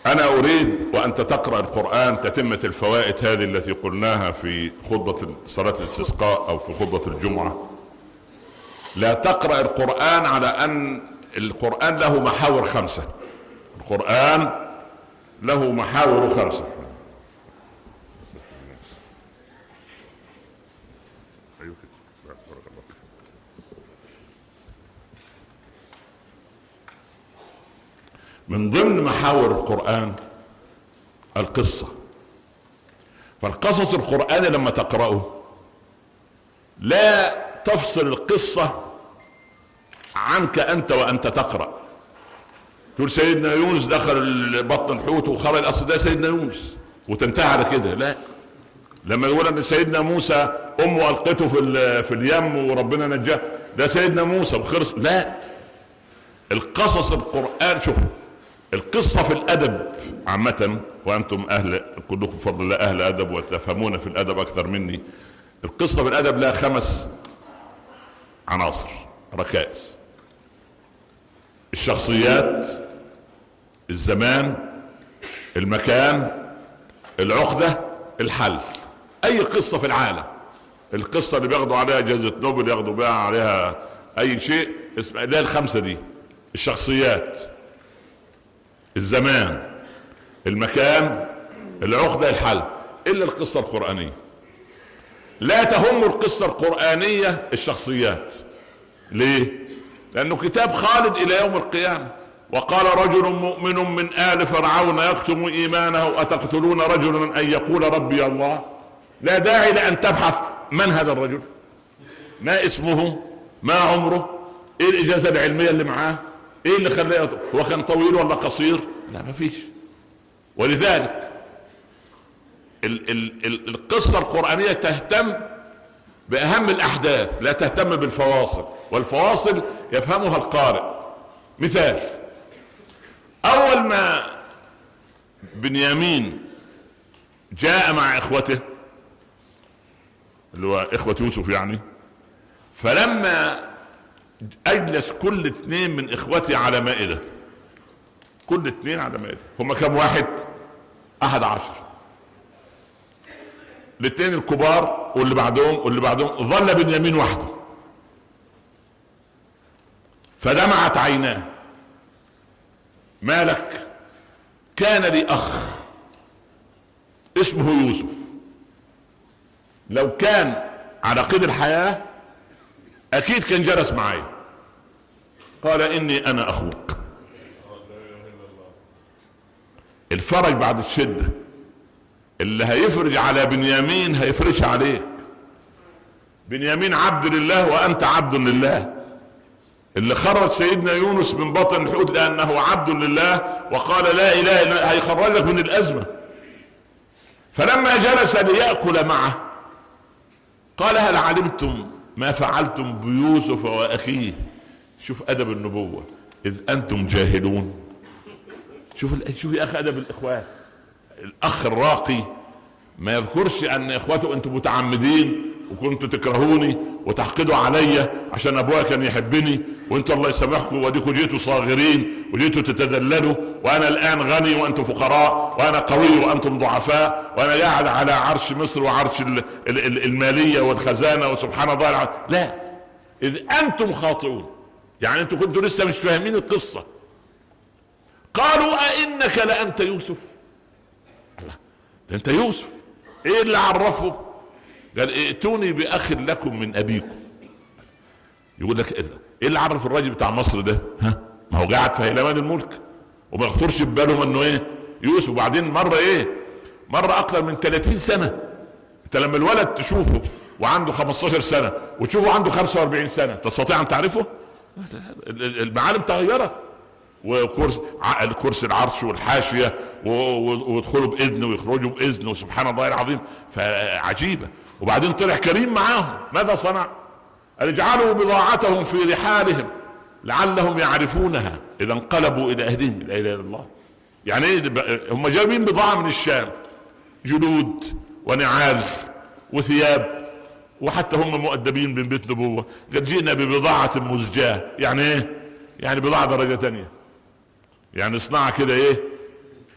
انا اريد وانت تقرا القران تتمه الفوائد هذه التي قلناها في خطبه صلاه الاستسقاء او في خطبه الجمعه لا تقرا القران على ان القران له محاور خمسه القران له محاور خمسه من ضمن محاور القرآن القصة فالقصص القرآني لما تقرأه لا تفصل القصة عنك أنت وأنت تقرأ تقول سيدنا يونس دخل بطن الحوت وخرج الأصل ده سيدنا يونس وتنتهي على كده لا لما يقول ان سيدنا موسى امه القته في في اليم وربنا نجاه ده سيدنا موسى وخرس لا القصص القران شوفوا القصة في الأدب عامة وأنتم أهل كلكم بفضل الله أهل أدب وتفهمون في الأدب أكثر مني القصة في الأدب لها خمس عناصر ركائز الشخصيات الزمان المكان العقدة الحل أي قصة في العالم القصة اللي بياخدوا عليها جائزة نوبل ياخدوا بها عليها أي شيء اسمها ده الخمسة دي الشخصيات الزمان المكان العقدة الحل إلا القصة القرآنية لا تهم القصة القرآنية الشخصيات ليه؟ لأنه كتاب خالد إلى يوم القيامة وقال رجل مؤمن من آل فرعون يكتم إيمانه أتقتلون رجلا أن يقول ربي الله لا داعي لأن تبحث من هذا الرجل ما اسمه ما عمره ايه الإجازة العلمية اللي معاه ايه اللي خلاه هو كان طويل ولا قصير لا ما فيش ولذلك ال ال ال القصة القرآنية تهتم بأهم الأحداث لا تهتم بالفواصل والفواصل يفهمها القارئ مثال أول ما بنيامين جاء مع إخوته اللي هو إخوة يوسف يعني فلما اجلس كل اثنين من اخوتي على مائده كل اثنين على مائده هم كم واحد احد عشر الاثنين الكبار واللي بعدهم واللي بعدهم ظل بنيامين وحده فدمعت عيناه مالك كان لي اخ اسمه يوسف لو كان على قيد الحياه اكيد كان جلس معي قال اني انا اخوك الفرج بعد الشده اللي هيفرج على بنيامين هيفرج عليك بنيامين عبد لله وانت عبد لله اللي خرج سيدنا يونس من بطن الحوت لانه عبد لله وقال لا اله الا هيخرجك من الازمه فلما جلس ليأكل معه قال هل علمتم ما فعلتم بيوسف واخيه شوف ادب النبوه اذ انتم جاهلون شوف شوف يا اخي ادب الاخوان الاخ الراقي ما يذكرش ان اخواته انتم متعمدين وكنتوا تكرهوني وتحقدوا عليا عشان ابويا كان يحبني وانتوا الله يسامحكم وديكم جيتوا صاغرين وجيتوا تتذللوا وانا الان غني وانتم فقراء وانا قوي وانتم ضعفاء وانا قاعد على عرش مصر وعرش الماليه والخزانه وسبحان الله لا اذ انتم خاطئون يعني انتم كنتوا لسه مش فاهمين القصه قالوا أئنك لأنت يوسف ده أنت يوسف إيه اللي عرفه قال ائتوني باخ لكم من ابيكم يقول لك ايه اللي عرف الراجل بتاع مصر ده ها ما هو قاعد في هيلمان الملك وما يخطرش ببالهم انه ايه يوسف وبعدين مره ايه مره اكثر من 30 سنه انت لما الولد تشوفه وعنده 15 سنه وتشوفه عنده 45 سنه تستطيع ان تعرفه المعالم تغيرت وكرسي الكرسي العرش والحاشيه ويدخلوا باذن ويخرجوا باذن وسبحان الله العظيم فعجيبه وبعدين طلع كريم معاهم ماذا صنع قال اجعلوا بضاعتهم في رحالهم لعلهم يعرفونها اذا انقلبوا الى اهلهم لا اله الا الله يعني ايه هم جايبين بضاعه من الشام جلود ونعال وثياب وحتى هم مؤدبين من بيت نبوه قد جئنا ببضاعه مزجاه يعني ايه يعني بضاعه درجه ثانيه يعني صناعه كده ايه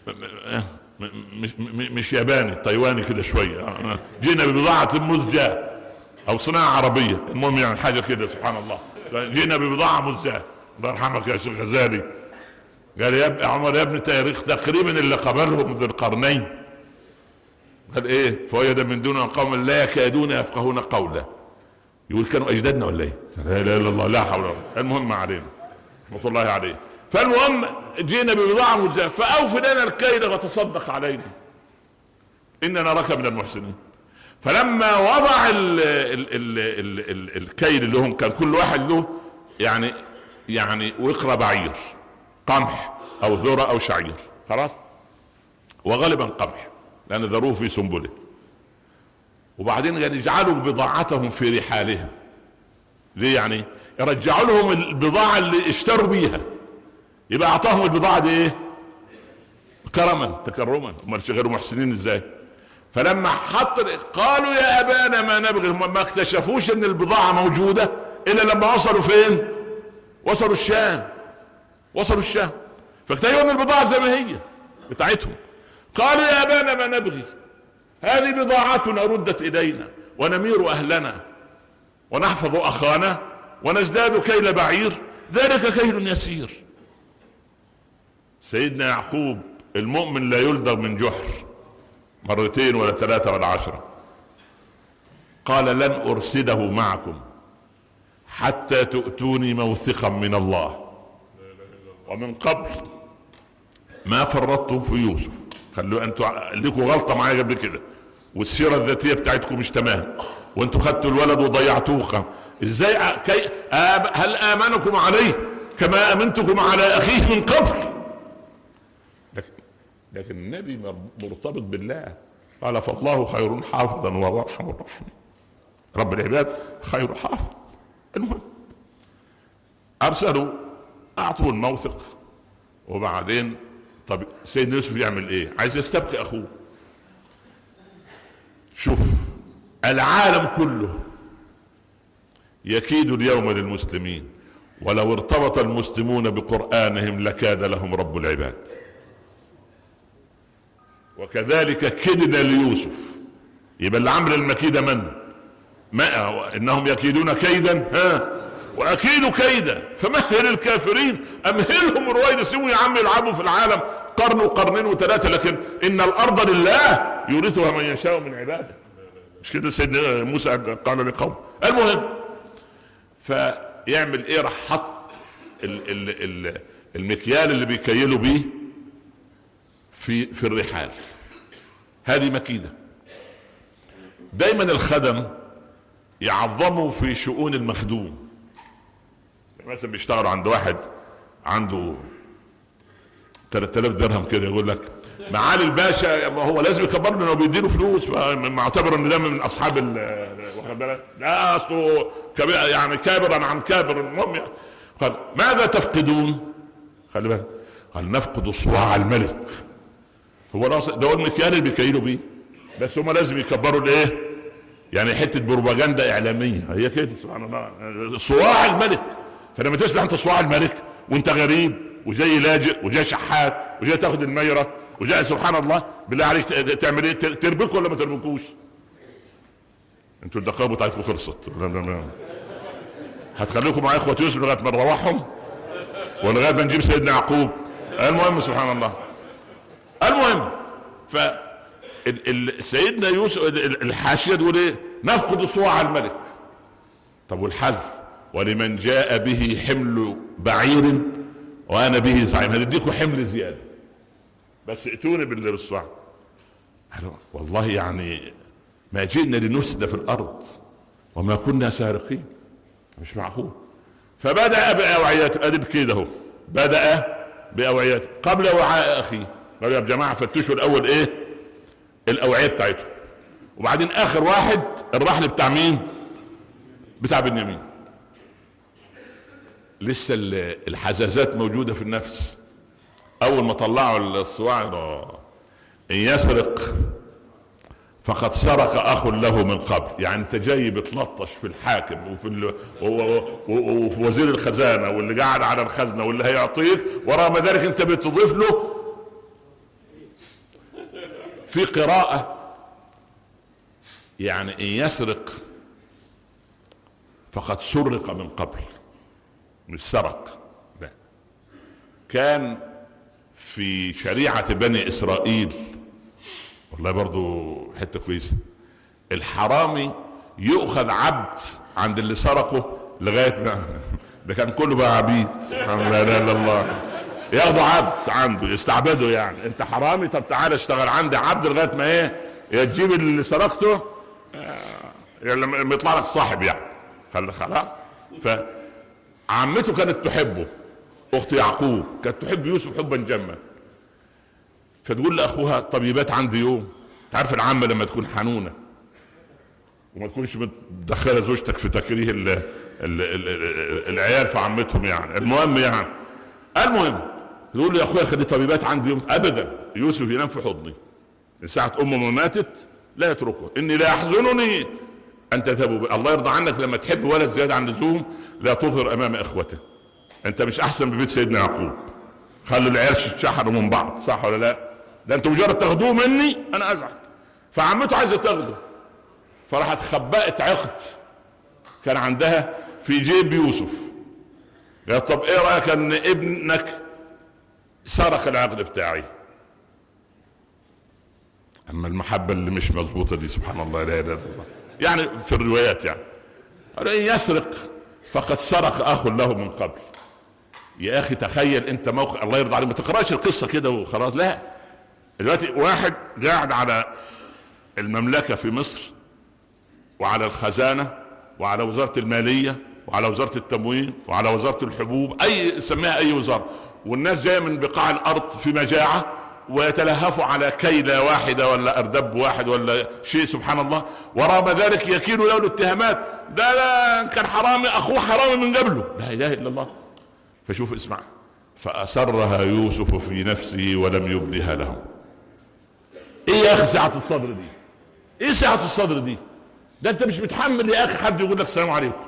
مش مش ياباني تايواني كده شويه جينا ببضاعه مزجاه او صناعه عربيه المهم يعني حاجه كده سبحان الله جينا ببضاعه مزجاه الله يرحمك يا شيخ غزالي قال يا عمر يا ابني تاريخ تقريبا اللي قبلهم ذو القرنين قال ايه فوجد من دون قوم لا يكادون يفقهون قولا يقول كانوا اجدادنا ولا ايه لا اله الا الله لا حول ولا قوه المهم ما علينا رحمه الله عليه فالمهم جينا ببضاعة مجزاة فأوف لنا الكيل وتصدق علينا إننا نراك من المحسنين فلما وضع ال ال ال ال ال الكيل اللي هم كان كل واحد له يعني يعني وقرة بعير قمح أو ذرة أو شعير خلاص وغالبا قمح لأن ذروه في سنبله وبعدين قال يجعلوا بضاعتهم في رحالهم ليه يعني يرجعوا لهم البضاعة اللي اشتروا بيها يبقى اعطاهم البضاعه دي ايه كرما تكرما امال غير محسنين ازاي فلما حط قالوا يا ابانا ما نبغي هم ما اكتشفوش ان البضاعه موجوده الا لما وصلوا فين وصلوا الشام وصلوا الشام فاكتشفوا ان البضاعه زي ما هي بتاعتهم قالوا يا ابانا ما نبغي هذه بضاعتنا ردت الينا ونمير اهلنا ونحفظ اخانا ونزداد كيل بعير ذلك كيل يسير سيدنا يعقوب المؤمن لا يلدغ من جحر مرتين ولا ثلاثة ولا عشرة قال لن أرسله معكم حتى تؤتوني موثقا من الله ومن قبل ما فرطتم في يوسف خلوا انتوا لكم غلطه معايا قبل كده والسيره الذاتيه بتاعتكم مش تمام وانتوا خدتوا الولد وضيعتوه ازاي كي هل امنكم عليه كما امنتكم على اخيه من قبل لكن النبي مرتبط بالله قال فالله خير حافظا وهو ارحم الراحمين رب العباد خير حافظ المهم ارسلوا اعطوا الموثق وبعدين طب سيدنا يوسف يعمل ايه عايز يستبقي اخوه شوف العالم كله يكيد اليوم للمسلمين ولو ارتبط المسلمون بقرانهم لكاد لهم رب العباد وكذلك كدنا ليوسف يبقى اللي عمل المكيدة من ما انهم يكيدون كيدا ها واكيد كيدا فمهل الكافرين امهلهم رويد سيبوا يا عم يلعبوا في العالم قرن وقرنين وثلاثه لكن ان الارض لله يورثها من يشاء من عباده مش كده سيدنا موسى قال لقوم المهم فيعمل ايه راح حط المكيال اللي بيكيلوا بيه في في الرحال هذه مكيده دايما الخدم يعظموا في شؤون المخدوم مثلا بيشتغلوا عند واحد عنده 3000 درهم كده يقول لك معالي الباشا ما هو لازم يكبر له بيديله فلوس معتبر ان ده من اصحاب واخد بالك لا اصله كبير يعني كابرا عن كابر المهم يعني. قال ماذا تفقدون؟ خلي بالك قال نفقد صواع الملك هو ده هو المكيال اللي بيكيلوا بيه بس هم لازم يكبروا الايه يعني حته بروباجندا اعلاميه هي كده سبحان الله صواع الملك فلما تسمع انت صواع الملك وانت غريب وجاي لاجئ وجاي شحات وجاي تاخد الميره وجاي سبحان الله بالله عليك تعمل ايه تربكوا ولا ما تربكوش انتوا الدقائق بتاعتكم خلصت هتخليكم مع اخوه يوسف لغايه ما نروحهم ولغايه ما نجيب سيدنا يعقوب المهم سبحان الله المهم ف سيدنا يوسف الحاشيه تقول ايه؟ نفقد صواع الملك طب والحل ولمن جاء به حمل بعير وانا به زعيم هنديكم حمل زياده بس ائتوني بالصواع والله يعني ما جئنا لنفسد في الارض وما كنا سارقين مش معقول فبدا باوعيات ادب كده اهو بدا باوعيات قبل وعاء اخيه قالوا يا جماعه فتشوا الاول ايه الاوعيه بتاعتهم وبعدين اخر واحد الرحل بتاع مين بتاع بنيامين لسه الحزازات موجوده في النفس اول ما طلعوا الصواع ان يسرق فقد سرق اخ له من قبل يعني انت جاي بتلطش في الحاكم وفي ال... وفي وزير الخزانه واللي قاعد على الخزنه واللي هيعطيك ورغم ذلك انت بتضيف له في قراءة يعني إن يسرق فقد سرق من قبل مش سرق لا كان في شريعة بني إسرائيل والله برضو حتة كويسة الحرامي يؤخذ عبد عند اللي سرقه لغاية ما ده كان كله بقى عبيد سبحان الله لا اله الا الله ياخدوا عبد عنده يستعبده يعني انت حرامي طب تعالى اشتغل عندي عبد لغايه ما ايه يا تجيب اللي سرقته يعني لما يطلع لك صاحب يعني خلاص فعمته كانت تحبه اخت يعقوب كانت تحب يوسف حبا جما فتقول لاخوها طب يبات عندي يوم تعرف العمه لما تكون حنونه وما تكونش مدخله زوجتك في تكريه ال ال ال العيال في عمتهم يعني المهم يعني المهم تقول له يا اخويا خلي طبيبات عندي يوم ابدا يوسف ينام في حضني من ساعه امه ما ماتت لا يتركه اني لا يحزنني ان تذهبوا الله يرضى عنك لما تحب ولد زياده عن اللزوم لا تظهر امام اخوته انت مش احسن ببيت سيدنا يعقوب خلوا العيال يتشحنوا من بعض صح ولا لا ده انتوا مجرد تاخدوه مني انا ازعل فعمته عايزه تاخده فراحت خبأت عقد كان عندها في جيب يوسف قالت طب ايه رايك ان ابنك سرق العقد بتاعي اما المحبه اللي مش مظبوطه دي سبحان الله لا اله الا الله يعني في الروايات يعني قال ان يسرق فقد سرق اخ له من قبل يا اخي تخيل انت موقع الله يرضى عليك ما تقراش القصه كده وخلاص لا دلوقتي واحد قاعد على المملكه في مصر وعلى الخزانه وعلى وزاره الماليه وعلى وزاره التموين وعلى وزاره الحبوب اي سميها اي وزاره والناس جايه من بقاع الارض في مجاعه ويتلهفوا على كيلة واحدة ولا أردب واحد ولا شيء سبحان الله ورغم ذلك يكيل له الاتهامات ده لا كان حرامي أخوه حرامي من قبله لا إله إلا الله فشوف اسمع فأسرها يوسف في نفسه ولم يبدها لهم ايه يا اخي سعة الصدر دي ايه سعة الصدر دي ده انت مش متحمل يا اخي حد يقول لك السلام عليكم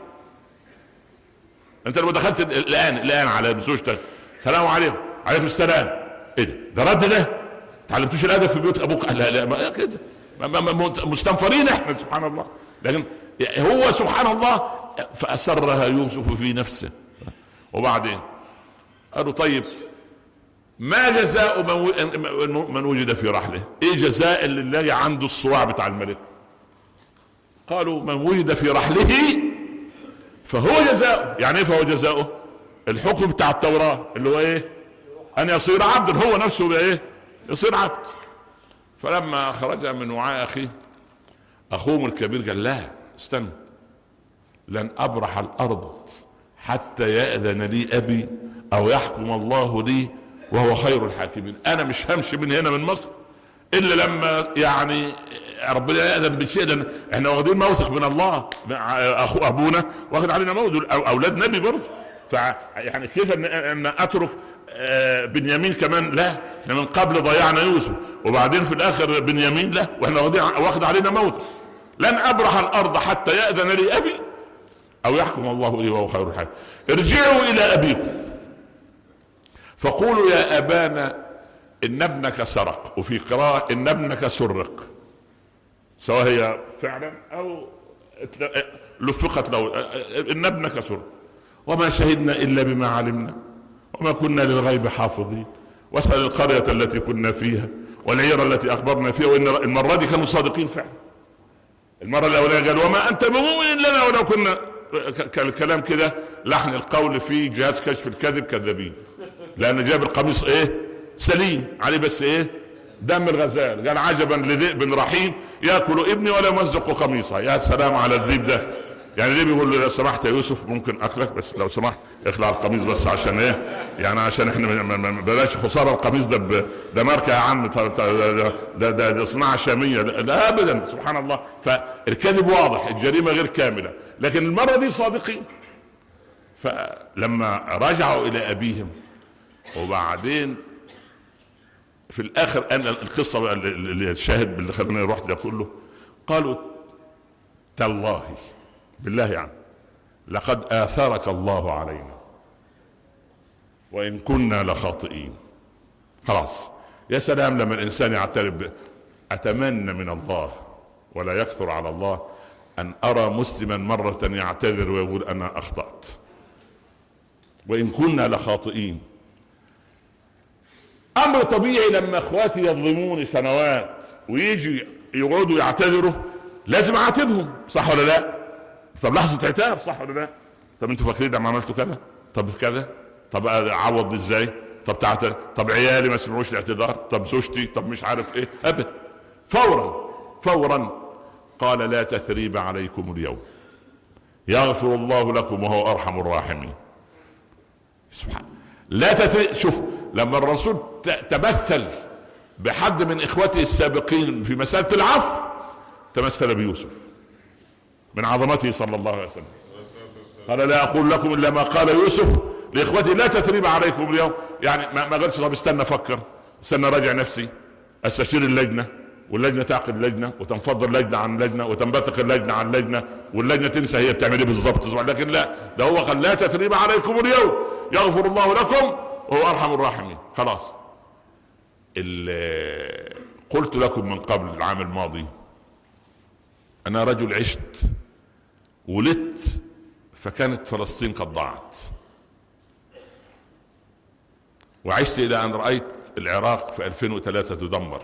انت لما دخلت الان الان على زوجتك السلام عليكم عليكم السلام ايه ده ده رد ده تعلمتوش الادب في بيوت ابوك لا لا ما كده مستنفرين احنا سبحان الله لكن هو سبحان الله فاسرها يوسف في نفسه وبعدين قالوا طيب ما جزاء من وجد في رحله ايه جزاء اللي لقى عنده الصواع بتاع الملك قالوا من وجد في رحله فهو جزاؤه يعني ايه فهو جزاؤه الحكم بتاع التوراة اللي هو ايه ان يصير عبد هو نفسه بايه يصير عبد فلما خرج من وعاء اخيه اخوهم الكبير قال لا استنى لن ابرح الارض حتى ياذن لي ابي او يحكم الله لي وهو خير الحاكمين انا مش همشي من هنا من مصر الا لما يعني ربنا يأذن بشيء لان احنا واخدين موثق من الله اخو ابونا واخد علينا موت اولاد نبي برضه فيعني كيف ان, أن اترك آه، بنيامين كمان لا احنا من قبل ضيعنا يوسف وبعدين في الاخر بنيامين لا واحنا واخد علينا موت لن ابرح الارض حتى ياذن لي ابي او يحكم الله لي وهو خير الحاكم ارجعوا الى ابيكم فقولوا يا ابانا ان ابنك سرق وفي قراءه ان ابنك سرق سواء هي فعلا او لفقت له ان ابنك سرق وما شهدنا الا بما علمنا وما كنا للغيب حافظين واسال القريه التي كنا فيها والعير التي اخبرنا فيها وان المره دي كانوا صادقين فعلا المره الاولانيه قال وما انت بمؤمن لنا ولو كنا الكلام كده لحن القول في جهاز كشف الكذب كذابين لان جاب القميص ايه سليم عليه بس ايه دم الغزال قال عجبا لذئب رحيم ياكل ابني ولا يمزق قميصه يا سلام على الذئب ده يعني ليه بيقول له لو سمحت يا يوسف ممكن اكلك بس لو سمحت اخلع القميص بس عشان ايه يعني عشان احنا بلاش خساره القميص ده ده ماركه يا عم ده ده, ده صناعه شاميه لا ابدا سبحان الله فالكذب واضح الجريمه غير كامله لكن المره دي صادقين فلما رجعوا الى ابيهم وبعدين في الاخر انا القصه اللي الشاهد اللي خلاني نروح ده كله قالوا تالله بالله يعني لقد آثرك الله علينا وإن كنا لخاطئين خلاص يا سلام لما الإنسان يعترف اتمنى من الله ولا يكثر على الله ان ارى مسلما مره يعتذر ويقول انا اخطات وان كنا لخاطئين امر طبيعي لما اخواتي يظلموني سنوات ويجي يقعدوا يعتذروا لازم اعاتبهم صح ولا لا طب لحظه عتاب صح ولا لا طب انتوا فاكرين لما عملتوا كذا طب كذا طب اعوض ازاي طب تعتذر طب عيالي ما سمعوش الاعتذار طب زوجتي طب مش عارف ايه ابدا فورا فورا قال لا تثريب عليكم اليوم يغفر الله لكم وهو ارحم الراحمين سبحان لا تثريب شوف لما الرسول تمثل بحد من اخوته السابقين في مساله العفو تمثل بيوسف من عظمته صلى الله عليه وسلم قال لا اقول لكم الا ما قال يوسف لاخوتي لا تثريب عليكم اليوم يعني ما قالش طب استنى افكر استنى راجع نفسي استشير اللجنه واللجنه تعقد لجنه وتنفضل لجنه عن لجنه وتنبثق اللجنه عن لجنه واللجنه تنسى هي بتعمل ايه بالظبط لكن لا ده هو قال لا تثريب عليكم اليوم يغفر الله لكم وهو ارحم الراحمين خلاص قلت لكم من قبل العام الماضي انا رجل عشت ولدت فكانت فلسطين قد ضاعت وعشت الى ان رايت العراق في 2003 تدمر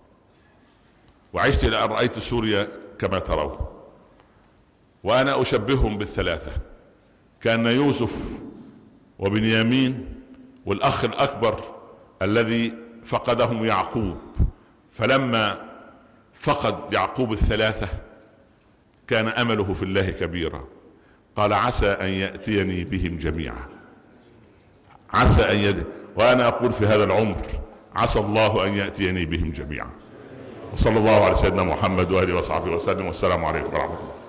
وعشت الى ان رايت سوريا كما ترون وانا اشبههم بالثلاثه كان يوسف وبنيامين والاخ الاكبر الذي فقدهم يعقوب فلما فقد يعقوب الثلاثه كان امله في الله كبيرا قال عسى ان ياتيني بهم جميعا عسى ان يد وانا اقول في هذا العمر عسى الله ان ياتيني بهم جميعا وصلى الله على سيدنا محمد واله وصحبه وسلم والسلام عليكم ورحمه الله